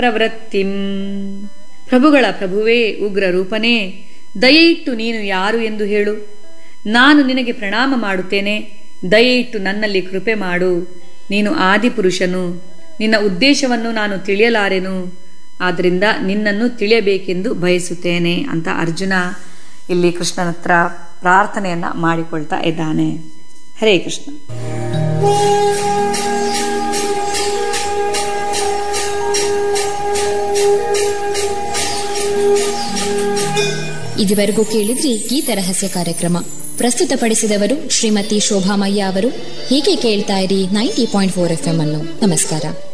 ಪ್ರವೃತ್ತಿಂ ಪ್ರಭುಗಳ ಪ್ರಭುವೇ ಉಗ್ರ ರೂಪನೇ ದಯೆಯಿಟ್ಟು ನೀನು ಯಾರು ಎಂದು ಹೇಳು ನಾನು ನಿನಗೆ ಪ್ರಣಾಮ ಮಾಡುತ್ತೇನೆ ದಯೆಯಿಟ್ಟು ನನ್ನಲ್ಲಿ ಕೃಪೆ ಮಾಡು ನೀನು ಆದಿಪುರುಷನು ನಿನ್ನ ಉದ್ದೇಶವನ್ನು ನಾನು ತಿಳಿಯಲಾರೆನು ಆದ್ದರಿಂದ ನಿನ್ನನ್ನು ತಿಳಿಯಬೇಕೆಂದು ಬಯಸುತ್ತೇನೆ ಅಂತ ಅರ್ಜುನ ಇಲ್ಲಿ ಕೃಷ್ಣನ ಹತ್ರ ಪ್ರಾರ್ಥನೆಯನ್ನ ಮಾಡಿಕೊಳ್ತಾ ಇದ್ದಾನೆ ಹರೇ ಕೃಷ್ಣ ಇದುವರೆಗೂ ಕೇಳಿದ್ರಿ ಗೀತ ರಹಸ್ಯ ಕಾರ್ಯಕ್ರಮ ಪ್ರಸ್ತುತಪಡಿಸಿದವರು ಶ್ರೀಮತಿ ಶೋಭಾಮಯ್ಯ ಅವರು ಹೀಗೆ ಕೇಳ್ತಾ ಇರಿ ninety point four F M ಅನ್ನು ನಮಸ್ಕಾರ